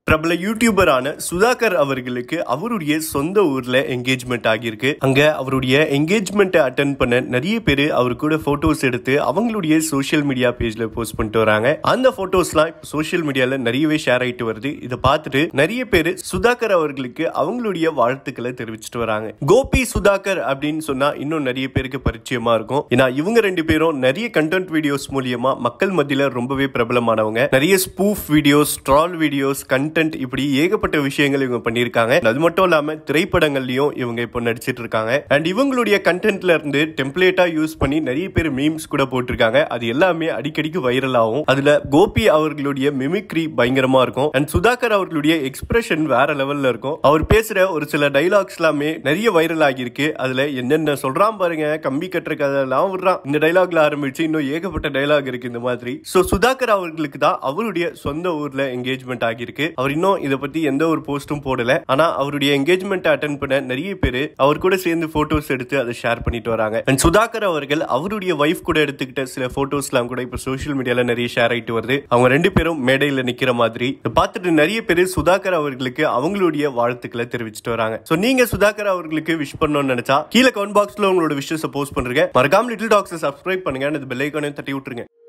பிரபல யூடியூபரான சுதாகர் அவர்களுக்கு அவருடைய சொந்த ஊர்ல என்கேஜ்மெண்ட் ஆகியிருக்கு அங்க அவருடைய என்கேஜ்மெண்ட்டை அட்டன் பண்ண நிறைய பேர் அவர் கூட போட்டோஸ் எடுத்து அவங்களுடைய சோஷியல் மீடியா பேஜ்ல போஸ்ட் பண்ணிட்டு வராங்க அந்த போட்டோஸ்லாம் இப்போ சோஷியல் மீடியால நிறையவே ஷேர் ஆயிட்டு வருது இதை பார்த்துட்டு நிறைய பேர் சுதாகர் அவர்களுக்கு அவங்களுடைய வாழ்த்துக்களை தெரிவிச்சிட்டு வராங்க கோபி சுதாகர் அப்படின்னு சொன்னா இன்னும் நிறைய பேருக்கு பரிச்சயமா இருக்கும் ஏன்னா இவங்க ரெண்டு பேரும் நிறைய கண்டென்ட் வீடியோஸ் மூலியமா மக்கள் மத்தியில ரொம்பவே பிரபலமானவங்க நிறைய spoof videos troll videos content இப்படி ஏகப்பட்ட விஷயங்கள் இவங்க பண்ணியிருக்காங்க அது மட்டும் இல்லாம திரைப்படங்கள்லயும் இவங்க இப்போ நடிச்சிட்டு இருக்காங்க அண்ட் இவங்களுடைய கண்டென்ட்ல இருந்து டெம்ப்ளேட்டா யூஸ் பண்ணி நிறைய பேர் மீம்ஸ் கூட போட்டிருக்காங்க அது எல்லாமே அடிக்கடிக்கு வைரல் ஆகும் அதுல கோபி அவர்களுடைய மிமிக்ரி பயங்கரமா இருக்கும் அண்ட் சுதாகர் அவர்களுடைய எக்ஸ்பிரஷன் வேற லெவல்ல இருக்கும் அவர் பேசுற ஒரு சில டைலாக்ஸ் எல்லாமே நிறைய வைரல் ஆகியிருக்கு அதுல என்னென்ன சொல்றான் பாருங்க கம்பி கட்டுற கதையெல்லாம் விடுறான் இந்த டைலாக்ல ஆரம்பிச்சு இன்னும் ஏகப்பட்ட டைலாக் இருக்கு இந்த மாதிரி சோ சுதாகர் அவர்களுக்கு தான் அவருடைய சொந்த ஊர்ல என்கேஜ்மெண்ட் ஆகியிருக்கு அவர் இன்னும் இதை பத்தி எந்த ஒரு போஸ்டும் போடல ஆனா அவருடைய என்கேஜ்மெண்ட் அட்டன் பண்ண நிறைய பேர் அவர் கூட சேர்ந்து போட்டோஸ் எடுத்து அதை ஷேர் பண்ணிட்டு வராங்க அண்ட் சுதாகர் அவர்கள் அவருடைய ஒய்ஃப் கூட எடுத்துக்கிட்ட சில போட்டோஸ் எல்லாம் கூட இப்ப சோஷியல் மீடியால நிறைய ஷேர் ஆயிட்டு வருது அவங்க ரெண்டு பேரும் மேடையில நிக்கிற மாதிரி இதை பார்த்துட்டு நிறைய பேர் சுதாகர் அவர்களுக்கு அவங்களுடைய வாழ்த்துக்களை தெரிவிச்சிட்டு வராங்க சோ நீங்க சுதாகர் அவர்களுக்கு விஷ் பண்ணணும்னு நினைச்சா கீழே கமெண்ட் பாக்ஸ்ல உங்களோட விஷயத்தை போஸ்ட் பண்றீங்க மறக்காம லிட்டில் டாக்ஸ் சப்ஸ்கிரைப் பண்ணுங்க அந்த பெல் ஐக்கானையும் தட்டி விட்டுருங்க